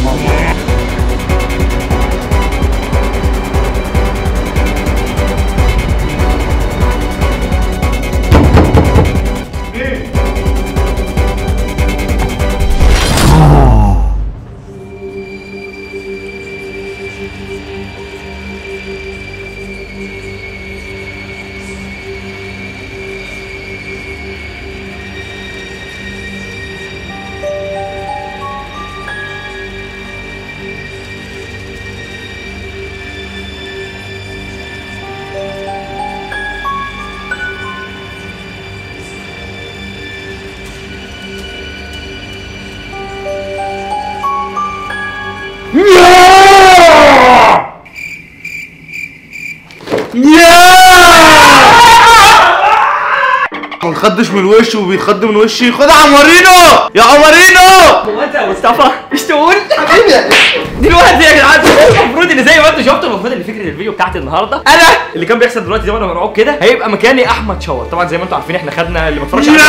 ما نخدش من وشه وبيتخد من وشي خد يا عمرينو يا عمرينو هو انت يا مصطفى مش تقول دلوقتي يا جدعان المفروض ان زي ما انتوا شفتوا المفروض ان فكره الفيديو بتاعتي النهارده انا اللي كان بيحصل دلوقتي زي ما انا مرعوب كده هيبقى مكاني احمد شاور طبعا زي ما انتوا عارفين احنا خدنا اللي ما اتفرجش على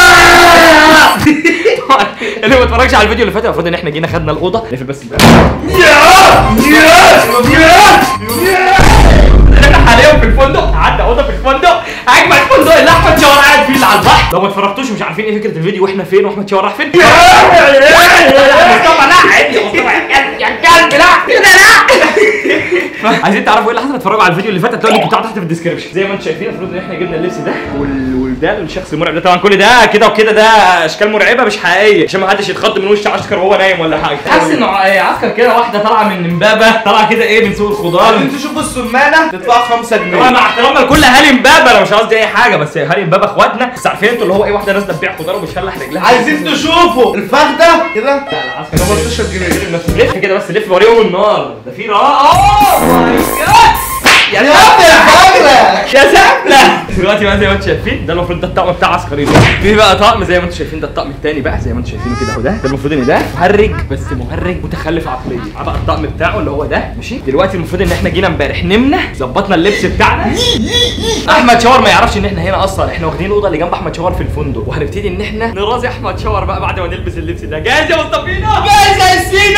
طبعاً اللي ما اتفرجش على الفيديو اللي فات المفروض ان احنا جينا خدنا الاوضه نقفل بس الباب احنا حاليا في الفندق قعدنا اوضه في الفندق اجمل فندق اللي احمد شاور قاعد فيه اللي على البحر لو ما اتفرجتوش ومش عارفين ايه فكره الفيديو واحنا فين واحمد شاور راح فين مصطفى لا عادي يا مصطفى يا كلب يا كلب لا كده لا عايزين تعرفوا ايه اللي حصل اتفرجوا على الفيديو اللي فات هتلاقوا اللينك بتاعه تحت في الديسكربشن زي ما انتم شايفين المفروض ان احنا جبنا اللبس ده وال... وده الشخص المرعب ده طبعا كل ده كده وكده ده اشكال مرعبه مش حقيقيه عشان ما حدش يتخض من وش عسكر وهو نايم ولا حاجه تحس انه ع- عسكر كده واحده طالعه من امبابه طالعه كده ايه من سوق الخضار انتوا شوفوا السمانه تدفع 5 طبعا جنيه مع احترامنا لكل اهالي امبابه انا مش قصدي اي حاجه بس اهالي امبابه اخواتنا بس عارفين انتوا اللي هو ايه واحده نازله تبيع خضار وبتشلح رجلها عايزين تشوفوا الفخده كده لا لا عسكر 15 جنيه نفس لف كده بس لف وريهم النار ده في را اوه ماي جاد يا يا ابني الفخده يا سهله دلوقتي بقى زي ما انتم شايفين ده المفروض ده الطقم بتاع عسكريين في بقى طقم زي ما انتم شايفين ده الطقم الثاني بقى زي ما انتم شايفينه كده اهو ده ده المفروض ان ده مهرج بس مهرج متخلف عقليا معاه بقى الطقم بتاعه اللي هو ده ماشي دلوقتي المفروض ان احنا جينا امبارح نمنا ظبطنا اللبس بتاعنا احمد شاور ما يعرفش ان احنا هنا اصلا احنا واخدين الاوضه اللي جنب احمد شاور في الفندق وهنبتدي ان احنا نرازي احمد شاور بقى بعد ما نلبس اللبس ده جاهز يا مصطفينا جاهز يا سينو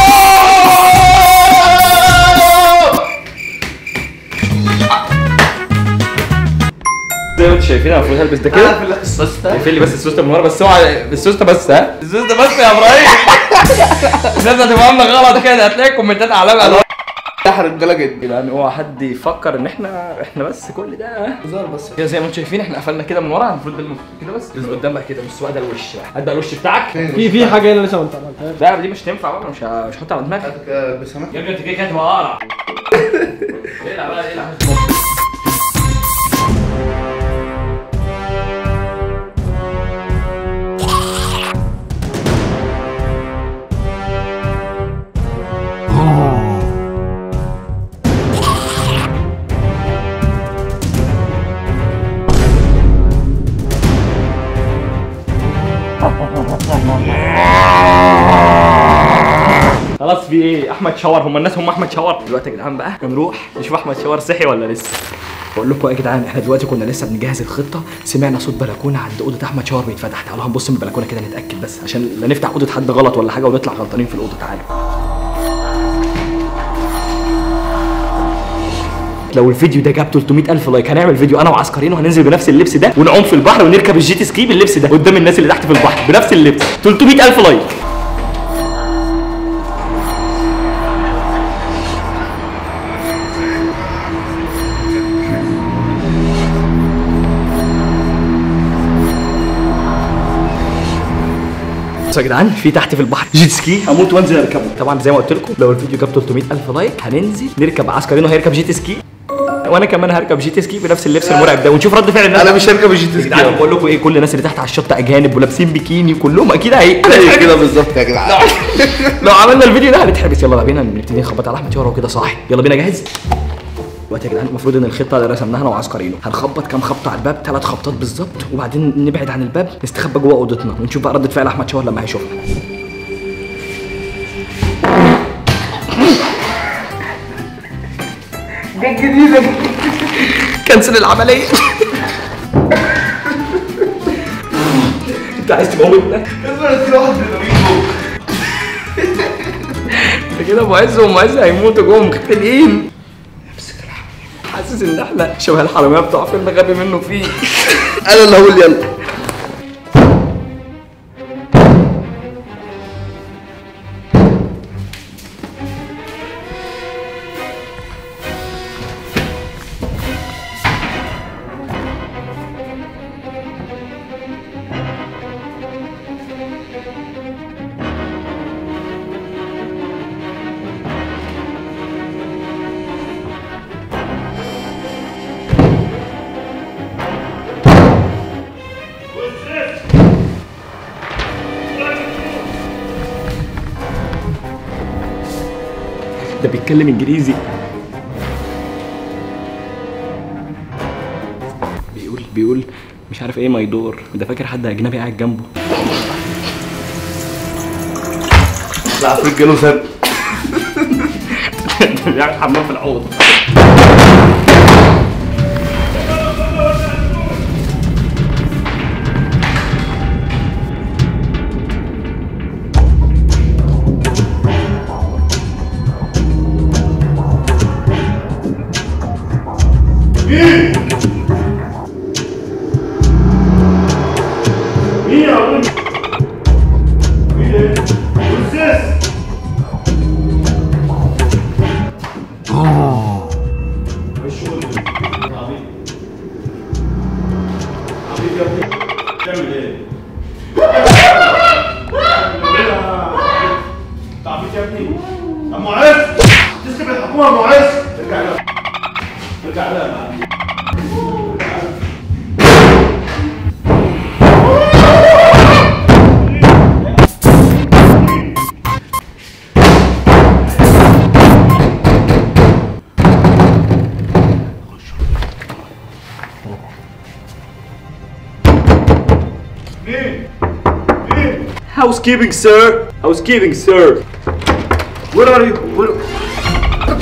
زي ما انتم شايفين انا المفروض هلبس ده كده انا في السوسته اقفل لي بس السوسته من ورا بس اوعى السوسته بس ها السوسته بس يا ابراهيم الناس هتفهمنا غلط كده هتلاقي كومنتات علامه على تحت رجاله جدا يعني اوعى حد يفكر ان احنا احنا بس كل ده هزار بس كده زي ما انتم شايفين احنا قفلنا كده من ورا المفروض ده المفروض كده بس بس قدام بقى كده بص بقى ده الوش بقى هات بقى الوش بتاعك في في حاجه هنا لسه ما اتعملتهاش لا دي مش تنفع بقى مش ه- مش هحط على دماغك هات كده البسها يا ابني انت كده كده هتبقى اقرع اقلع بقى اقلع خلاص في ايه احمد شاور هم الناس هم احمد شاور دلوقتي يا جدعان بقى هنروح نشوف احمد شاور صحي ولا لسه بقول لكم يا جدعان احنا دلوقتي كنا لسه بنجهز الخطه سمعنا صوت بلكونه عند اوضه احمد شاور بيتفتح تعالوا هنبص من البلكونه كده نتاكد بس عشان لا نفتح اوضه حد غلط ولا حاجه ونطلع غلطانين في الاوضه تعالوا لو الفيديو ده جاب 300 الف لايك هنعمل فيديو انا وعسكريين وهننزل بنفس اللبس ده ونعوم في البحر ونركب الجيت سكي باللبس ده قدام الناس اللي تحت في البحر بنفس اللبس 300 الف لايك بصوا يا جدعان في تحت في البحر جيت سكي هموت وانزل اركبه طبعا زي ما قلت لكم لو الفيديو جاب 300 الف لايك هننزل نركب عسكريين وهيركب جيت سكي وانا كمان هركب جيت سكي بنفس اللبس المرعب ده ونشوف رد فعل الناس انا مش هركب الجيت يا جدعان سكي بقول لكم ايه كل الناس اللي تحت على الشط اجانب ولابسين بيكيني كلهم اكيد هي زي كده بالظبط يا جدعان لو عملنا الفيديو ده هنتحبس يلا بينا نبتدي نخبط على احمد شهره وكده صاحي يلا بينا جاهز دلوقتي يا جدعان المفروض ان الخطه اللي رسمناها انا وعسكرينه هنخبط كام خبطه على الباب ثلاث خبطات بالظبط وبعدين نبعد عن الباب نستخبى جوه اوضتنا ونشوف بقى رده فعل احمد شهر لما هيشوفنا كنسل العمليه انت عايز تموتنا لازم اديله واحد من ده كده معز ومعز هيموتوا جوه مختلين امسك الحرامي حاسس ان احنا شبه الحراميه بتوع فيلم غبي منه فيه انا اللي هقول يلا ده بيتكلم انجليزي بيقول بيقول مش عارف ايه ما يدور ده فاكر حد اجنبي قاعد جنبه العفريت جاله سد ده بيعمل حمام في الحوض مين يا ابوي؟ مين؟ وزيز تعمل ايه؟ تعبيط يا ابني يا معز تسكب الحكومه يا معز ارجع لها ارجع لها يا معلم. مين؟ مين؟ Housekeeping sir Housekeeping sir Where are you? Where?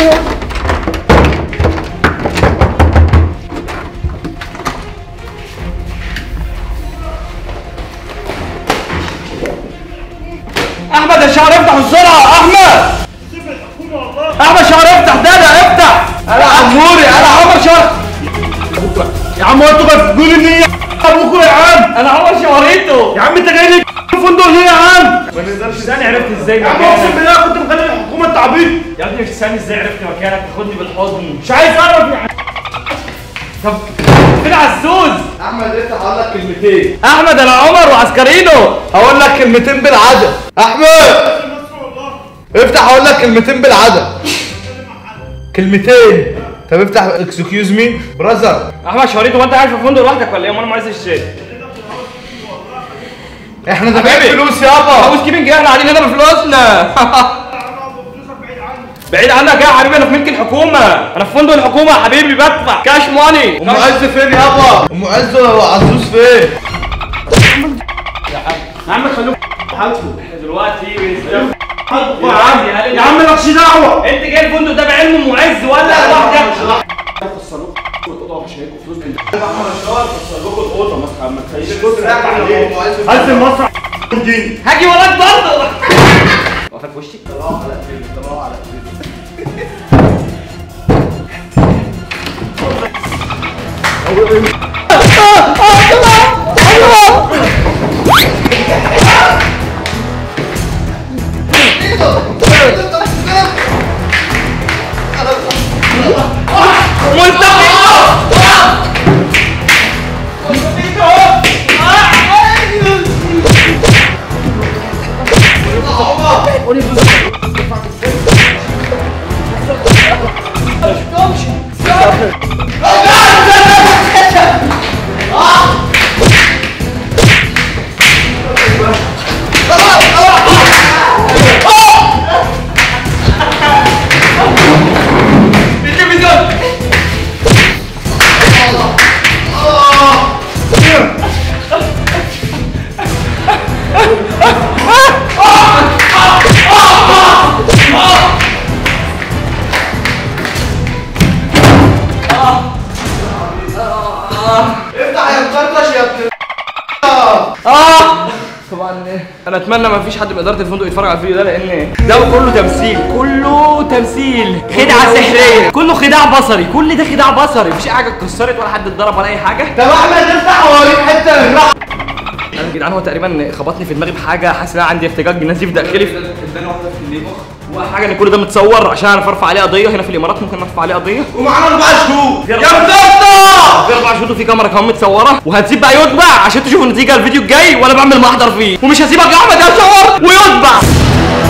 احمد الشعر افتح بسرعه احمد احمد شعر افتح ده ده افتح انا عموري انا عمر شعر يا عم هو انتوا بتقولوا ان هي بكره يا عم انا عمر شعريته يا عم انت جاي لي الفندق ليه يا عم؟ ما نقدرش ثاني عرفت ازاي يا عم اقسم بالله كنت مخلي الحكومه التعبيط يا ابني مش ثاني ازاي عرفت مكانك تاخدني بالحضن مش عايز اعرف يا عم طب فين عزوز احمد افتح هقول لك كلمتين احمد انا عمر وعسكرينو هقول لك كلمتين بالعدد احمد افتح هقول لك كلمتين بالعدد كلمتين طب افتح اكسكيوز مي براذر احمد شعريته وانت قاعد في الفندق لوحدك ولا ايه وانا معز الشيء احنا دافعين حبيبي. فلوس يابا هاوس كيبنج احنا قاعدين هنا بفلوسنا بعيد عنك يا حبيبي انا في ملك الحكومه انا في فندق الحكومه يا حبيبي بدفع كاش ماني ام عز فين يابا ام عز وعزوز فين يا عم خلوك حالكم احنا دلوقتي بنستلم يا عم يا عم مالكش دعوه انت جاي الفندق ده بعلم معز ولا لوحدك عايز المسرح دي هاجي وراك برضه واقفك في وشي انا اتمنى ما فيش حد من اداره الفندق يتفرج على الفيديو ده لان ده كله تمثيل كله تمثيل خدعه سحريه كله خداع بصري كل ده خداع بصري مفيش حاجه اتكسرت ولا حد اتضرب ولا اي حاجه طب احمد افتح اوريك حته من الرحم انا يا جدعان هو تقريبا خبطني في دماغي بحاجه حاسس ان انا عندي ارتجاج نزيف داخلي في اداني واحده في الليبر وحاجه ان كل ده متصور عشان اعرف ارفع عليه قضيه هنا في الامارات ممكن ارفع عليه قضيه ومعانا اربع شهور يا يا مصطفى في اربع شهور وفي كاميرا كمان متصوره وهتسيب بقى يتبع عشان تشوفوا النتيجه الفيديو الجاي وانا بعمل محضر فيه ومش هسيبك يا احمد يا صور ويتبع